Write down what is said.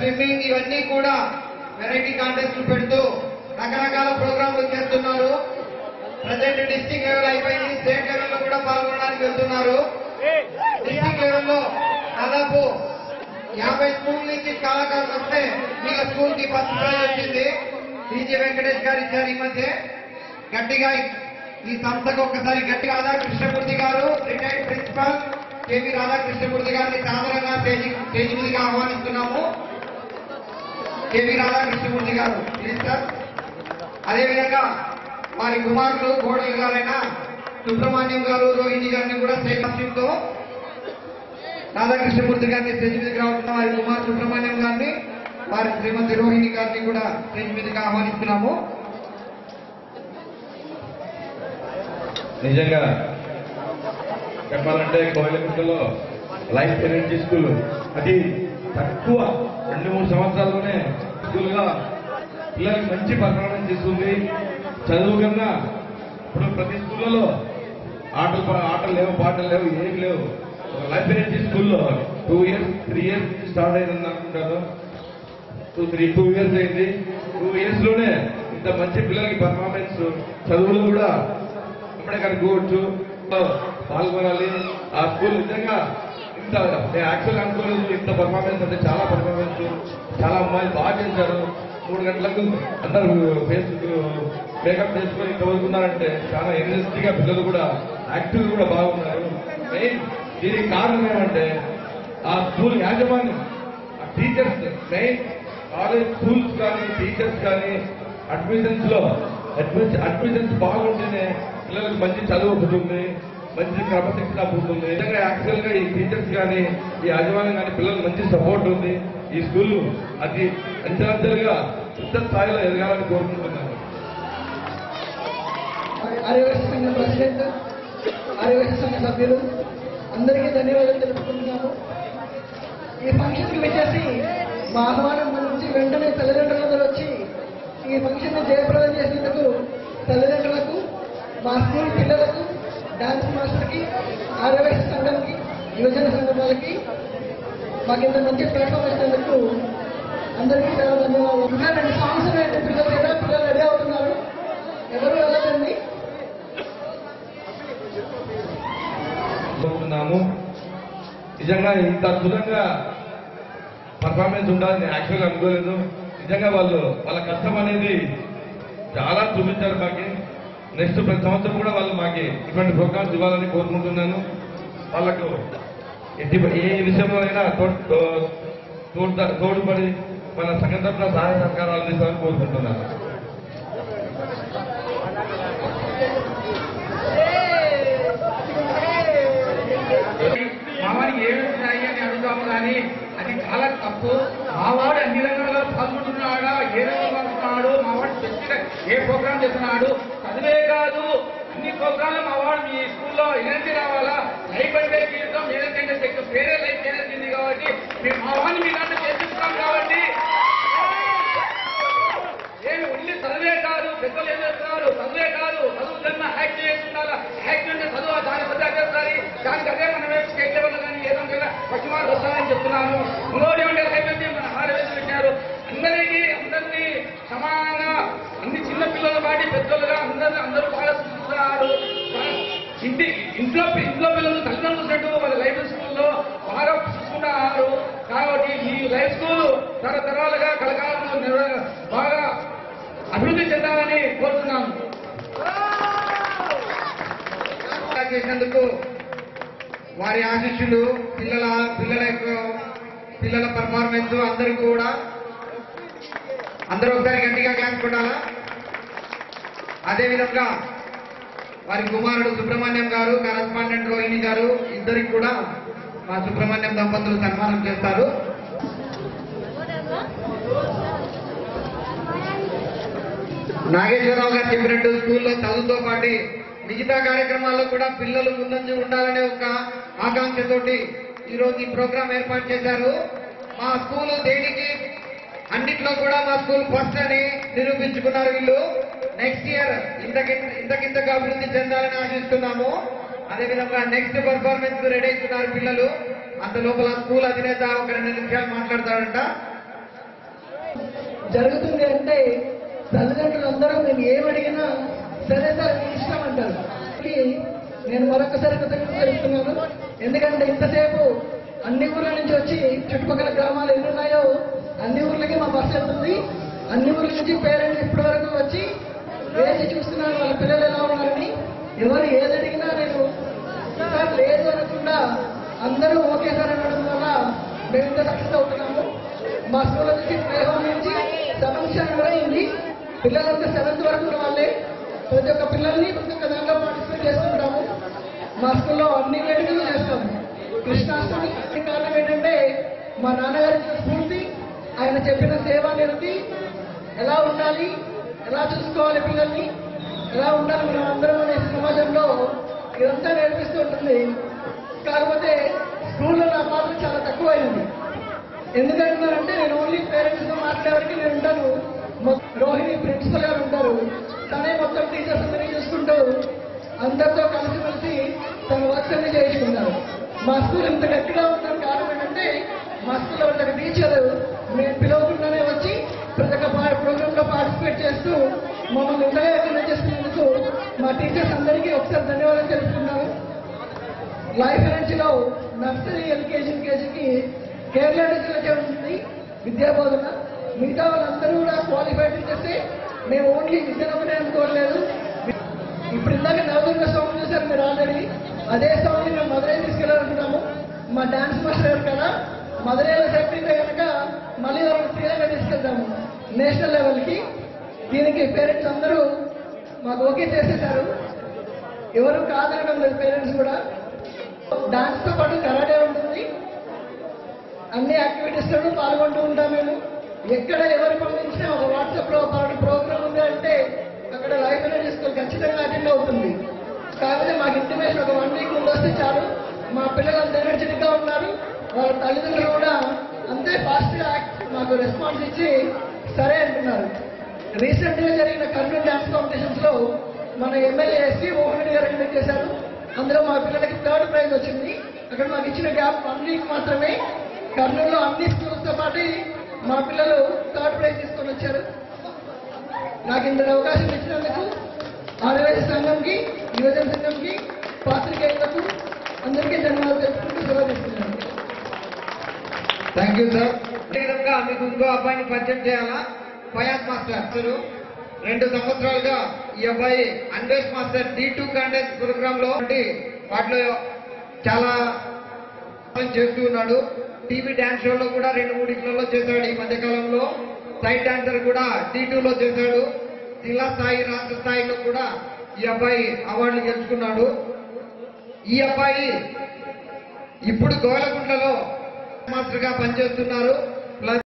swimming ఇవన్నీ కూడా variety కాంటెస్ట్లు పెడుతూ రకరకాల ప్రోగ్రాంలు చేస్తున్నారు ప్రజెంట్ డిస్టిక్ లెవెల్ అయిపోయింది స్టేట్ లెవెల్ లో కూడా పాల్గొనడానికి వెళ్తున్నారు డిస్టిక్ లెవెల్ లో దాదాపు యాభై స్కూల్ నుంచి కళాకారులు వస్తే మీ స్కూల్ కి ఫస్ట్ ప్రైజ్ వచ్చింది టీజీ వెంకటేష్ గారు ఇచ్చారు ఈ మధ్య గట్టిగా ఈ సంస్థకు ఒక్కసారి గట్టిగా రాధాకృష్ణమూర్తి గారు రిటైర్డ్ ప్రిన్సిపాల్ కేవీ రాధాకృష్ణమూర్తి గారిని సాధారణంగా స్టేజీ స్టేజీ మీదుగా ఆహ్వానిస్తున్నాము కేవీ రాధాకృష్ణమూర్తి గారు ప్లీజ్ సార్ అదేవిధంగా వారి కుమారులు కోడలు గారైన సుబ్రహ్మణ్యం గారు రోహిణి గారిని కూడా స్టేట్ తో రాధాకృష్ణమూర్తి గారిని స్టేజ్ మీదకి రావుతున్న వారి కుమార్ సుబ్రహ్మణ్యం గారిని వారి శ్రీమతి రోహిణి గారిని కూడా స్టేజ్ మీదకి ఆహ్వానిస్తున్నాము నిజంగా చెప్పాలంటే కోయిలకుంటలో లైఫ్ ఎనర్జీ స్కూల్ అది తక్కువ రెండు మూడు సంవత్సరాల్లోనే స్కూల్గా పిల్లలకి మంచి పర్ఫార్మెన్స్ ఇస్తుంది చదువు కన్నా ఇప్పుడు ప్రతి స్కూళ్ళలో ఆటలు ప- ఆటలు లేవు పాటలు లేవు ఏం లేవు లైఫ్ ఎనర్జీ స్కూల్లో two years three years start అయింది అనుకుంటాను టూ త్రీ టూ ఇయర్స్ అయింది టూ ఇయర్స్ లోనే ఇంత మంచి పిల్లలకి పర్ఫార్మెన్స్ చదువులు కూడా అప్పుడే కనుక్కోవచ్చు పాల్గొనాలి ఆ స్కూల్ నిజంగా ఇంత నేను యాక్చువల్ అనుకోలేదు ఇంత పర్ఫార్మెన్స్ అంటే చాలా పర్ఫార్మెన్స్ చాలా అమ్మాయిలు బాగా చేశారు మూడు గంటలకు అందరూ ఫేస్ మేకప్ చేసుకొని చదువుకున్నారంటే చాలా ఎనర్జెటిక్ గా పిల్లలు కూడా యాక్టివ్ కూడా బాగున్నారు మెయిన్ దీనికి కారణం ఏమంటే ఆ స్కూల్ యాజమాన్యం ఆ టీచర్స్ మెయిన్ కాలేజ్ స్కూల్స్ కానీ టీచర్స్ కానీ అడ్మిషన్స్ లో అడ్మిషన్ అడ్మిషన్స్ బాగుంటేనే పిల్లలకు మంచి చదువు పుడుతుంది మంచి క్రమశిక్షణ పుడుతుంది నిజంగా యాక్చువల్ గా ఈ టీచర్స్ కానీ ఈ యాజమాన్యం కానీ పిల్లలకు మంచి సపోర్ట్ ఉంది ఈ స్కూల్ అది అంచెలంచెలుగా పెద్ద స్థాయిలో ఎదగాలని కోరుకుంటున్నాను ఆర్యవైశ్య సంఘ ప్రెసిడెంట్ ఆర్యవైశ్య సంఘ సభ్యులు అందరికీ ధన్యవాదాలు తెలుపుకుంటున్నాము ఈ ఫంక్షన్కి వచ్చేసి మా ఆహ్వానం నుంచి వెంటనే తల్లిదండ్రులందరూ వచ్చి ఈ ఫంక్షన్ జయప్రదం చేసినందుకు తల్లిదండ్రులకు మా స్కూల్ పిల్లలకు డాన్స్ మాస్టర్కి ఆర్యవైశ్య సంఘంకి యువజన సంఘం వాళ్ళకి మాకు ఇంత మంచి ప్లాట్ఫామ్ ఇచ్చినందుకు అందరికీ చాలా ధన్యవాదాలు ఇంకా రెండు సాంగ్స్ ఉన్నాయండి పిల్లల దగ్గర పిల్లలు రెడీ అవుతున్నారు ఎవరు వెళ్ళదండి కోరుతున్నాము నిజంగా ఇంత అద్భుతంగా పర్ఫార్మెన్స్ ఉండాలని యాక్చువల్గా అనుకోలేదు నిజంగా వాళ్ళు వాళ్ళ కష్టం అనేది చాలా చూపించారు మాకి నెక్స్ట్ ప్రతి సంవత్సరం కూడా వాళ్ళు మాకి ఇటువంటి ప్రోగ్రామ్స్ ఇవ్వాలని కోరుకుంటున్నాను వాళ్ళకు ఎట్టి ఏ విషయంలో అయినా తోడ్- తో- తోడ్ద- తోడ్పడి మన సంఘం తరఫున సహాయ సహకారాలు అందిస్తామని కోరుకుంటున్నాను మావాడికి ఏమి ఉన్నాయి అని అడుగుతాము కానీ అది చాలా తప్పు మావాడు అన్ని రంగాల్లో పాల్గొంటున్నాడా ఏ రంగంలో పాల్గొంటున్నాడు మావాడు స్పెసిఫిక్ ఏ ప్రోగ్రామ్ చేస్తున్నాడు చదివే కాదు అన్ని ప్రోగ్రాంలు మావాడు మీ స్కూల్లో ఎనర్జీ రావాలా లైఫ్ అంటే జీవితం ఏదంటే శక్తి వేరే లైఫ్ ఎనర్జీ ఉంది కాబట్టి మేము మా వాడిని మీ దాంట్లో చేపిస్తాం కాబట్టి ఏమి ఒళ్ళి చదివే కాదు పెద్దలు ఏం చేస్తున్నారు చదివే కాదు చదువు కన్నా హ్యాక్ చేసి ఉండాలా హ్యాక్ అంటే చదువు దాని పెద్ద చేస్తారు దానికి అదే మనమే స్టేట్ లెవెల్ కానీ ఏదో కదా పచ్చి మార్కులు వస్తాయని చెప్తున్నాను ఇంకోటి ఏమంటే అయిపోయింది మన హారవేసి పెట్టారు అందరికీ అందరినీ సమానంగా అన్ని చిన్న పిల్లల పాటి పెద్దలుగా అందరినీ అందరూ బాగా చూస్తున్నారు ఇంటి ఇంట్లో ఇంట్లో పిల్లలు తల్లిదండ్రులు చూసినట్టు వాళ్ళ లైఫ్ స్కూల్లో బాగా చూసుకుంటున్నారు కాబట్టి ఈ లైఫ్ స్కూల్ తరతరాలుగా కలకాలంలో నిర్వ- బాగా అభివృద్ధి చెందాలని కోరుతున్నాను చేసినందుకు వారి ఆశీస్సులు పిల్లల పిల్లల యొక్క పిల్లల పర్ఫార్మెన్స్ అందరూ కూడా అందరూ ఒకసారి గట్టిగా క్లాస్ కొట్టాలా అదేవిధంగా వారి కుమారుడు సుబ్రహ్మణ్యం గారు కరస్పాండెంట్ రోహిణి గారు ఇద్దరికి కూడా మా సుబ్రహ్మణ్యం దంపతులు సన్మానం చేస్తారు నాగేశ్వరరావు గారు చెప్పినట్టు స్కూల్లో చదువుతో పాటు మిగతా కార్యక్రమాల్లో కూడా పిల్లలు ముందంజు ఉండాలనే ఒక ఆకాంక్షతోటి ఈ రోజు ఈ ప్రోగ్రాం ఏర్పాటు చేశారు మా స్కూల్ దేనికి అన్నిట్లో కూడా మా స్కూల్ ఫస్ట్ అని నిరూపించుకున్నారు వీళ్ళు నెక్స్ట్ ఇయర్ ఇంతకింత ఇంతకింతగా అభివృద్ధి చెందాలని ఆశిస్తున్నాము అదేవిధంగా నెక్స్ట్ పర్ఫార్మెన్స్ రెడీ అవుతున్నారు పిల్లలు అంత లోపల స్కూల్ అధినేత ఒక రెండు నిమిషాలు మాట్లాడతాడంట జరుగుతుంది అంటే తల్లిదండ్రులు అందరూ మేము ఏం అడిగినా సరే సార్ మీ ఇష్టం అంటారు ఈ నేను మరొకసారి కృతజ్ఞత తెలుపుతున్నాను ఎందుకంటే ఇంతసేపు అన్ని ఊర్ల నుంచి వచ్చి చుట్టుపక్కల గ్రామాలు ఎన్ని ఉన్నాయో అన్ని ఊర్లకి మా బస్సు వెళ్తుంది అన్ని ఊర్ల నుంచి పేరెంట్స్ ఇప్పటి వరకు వచ్చి వేసి చూస్తున్నారు వాళ్ళ పిల్లలు ఎలా ఉన్నారని ఎవరు ఏది అడిగినా నేను సార్ లేదు అనకుండా అందరూ ఓకే సార్ అనడం వల్ల మేము ఇంత సక్సెస్ అవుతున్నాము మా స్కూల్ నుంచి ప్రేమ నుంచి సెవెంత్ స్టాండర్డ్ అయింది పిల్లలంతా సెవెంత్ వరకు ఉన్న వాళ్ళే ప్రతి ఒక్క పిల్లల్ని ప్రతి ఒక్క దాంట్లో పార్టిసిపేట్ చేస్తుంటాము మా స్కూల్లో అన్ని వేడుకలు చేస్తాము కృష్ణాష్టమి కారణం ఏంటంటే మా నాన్నగారి స్ఫూర్తి ఆయన చెప్పిన సేవా నిరతి ఎలా ఉండాలి ఎలా చూసుకోవాలి పిల్లల్ని ఎలా ఉండాలి మనం అందరం అనే సమాజంలో ఇదంతా నేర్పిస్తూ ఉంటుంది కాకపోతే స్కూల్లో నా పాత్ర చాలా తక్కువైంది ఎందుకంటున్నారంటే నేను ఓన్లీ పేరెంట్స్ తో మాట్లాడడానికి నేను ఉంటాను మొ- రోహిణి ప్రిన్సిపల్ గారు ఉంటారు తనే మొత్తం టీచర్స్ అందరినీ చూసుకుంటూ అందరితో కలిసిమెలిసి తన వర్క్స్ అన్ని చేయించుకున్నారు మా స్కూల్ ఇంత గట్టిగా ఉండడం కారణం ఏంటంటే మా స్కూల్లో ఒక టీచర్ మేము పిలవకుండానే వచ్చి ప్రతి ఒక్క ప్రోగ్రామ్ లో పార్టిసిపేట్ చేస్తూ మమ్మల్ని ఇంతగా ఎంకరేజ్ చేస్తున్నందుకు మా టీచర్స్ అందరికీ ఒకసారి ధన్యవాదాలు తెలుపుతున్నాను లైఫ్ ఎనర్జీలో నర్సరీ ఎల్కేజీ కేజీకి కేరళ టీచర్లకే ఉంటుంది విద్యా బోధన మిగతా వాళ్ళందరూ కూడా క్వాలిఫైడ్ టీచర్సే మేము ఓన్లీ విద్యను ఒకటే అనుకోవట్లేదు ఇప్పుడు ఇందాక నవదుర్గ సాంగ్ చూసారు మీరు ఆల్రెడీ అదే సాంగ్ మేము మధురై తీసుకెళ్ళాలనుకున్నాము మా డాన్స్ మాస్టర్ గారు కదా మధురైలో సెట్ అయితే కనుక మళ్ళీ వాళ్ళని శ్రీలంక తీసుకెళ్తాము నేషనల్ లెవెల్కి దీనికి పేరెంట్స్ అందరూ మాకు ఓకే చేసేసారు ఎవరు కాదనడం లేదు పేరెంట్స్ కూడా డాన్స్ తో పాటు కరాటే ఉంటుంది అన్ని యాక్టివిటీస్ లోనూ పాల్గొంటూ ఉంటాం మేము ఎక్కడ ఎవరు పంపించినా ఒక వాట్సాప్ లో పలానా ప్రోగ్రామ్ ఉంది అంటే అక్కడ లైవ్ అనేది స్కూల్ ఖచ్చితంగా అటెండ్ అవుతుంది కాకపోతే మాకు ఇంటిమేషన్ ఒక వన్ వీక్ ముందు వస్తే చాలు మా పిల్లలు అంత ఎనర్జెటిక్ గా ఉన్నారు వాళ్ళ తల్లిదండ్రులు కూడా అంతే ఫాస్ట్ గా యాక్ట్- మాకు రెస్పాన్స్ ఇచ్చి సరే అంటున్నారు రీసెంట్ గా జరిగిన కర్నూలు డాన్స్ కాంపిటీషన్స్ లో మన ఎమ్మెల్యే ఎస్పీ మోహన్ రెడ్డి గారు కండక్ట్ చేశారు అందులో మా పిల్లలకి థర్డ్ ప్రైజ్ వచ్చింది అక్కడ మాకు ఇచ్చిన గ్యాప్ వన్ వీక్ మాత్రమే కర్నూలులో అన్ని స్కూల్స్ తో పాటు మా పిల్లలు థర్డ్ ప్రైజ్ తీసుకొని వచ్చారు నాకు ఇంత అవకాశం ఇచ్చినందుకు ఆదివాసీ సంఘంకి యువజన సంఘంకి పాత్రికేయులకు అందరికీ ధన్యవాదాలు తెలుపుకుంటూ సెలవు తీసుకున్నాను థ్యాంక్ యూ సార్ విధంగా మీకు ఇంకో అబ్బాయిని పరిచయం చేయాలా ఫయాజ్ మాస్టర్ అసలు రెండు సంవత్సరాలుగా ఈ అబ్బాయి Anvesh master D two contest program లో ఉండి వాటిలో చాలా పనులు చేస్తూ ఉన్నాడు టీవీ డాన్స్ షోలో కూడా రెండు మూడు ఇళ్లలో చేశాడు ఈ మధ్య కాలంలో సైడ్ డాన్సర్ కూడా డి లో చేశాడు జిల్లా స్థాయి రాష్ట్ర స్థాయిలో కూడా ఈ అబ్బాయి అవార్డులు గెలుచుకున్నాడు ఈ అబ్బాయి ఇప్పుడు గోలగుంటలో మాస్టర్ గా పనిచేస్తున్నారు ప్లస్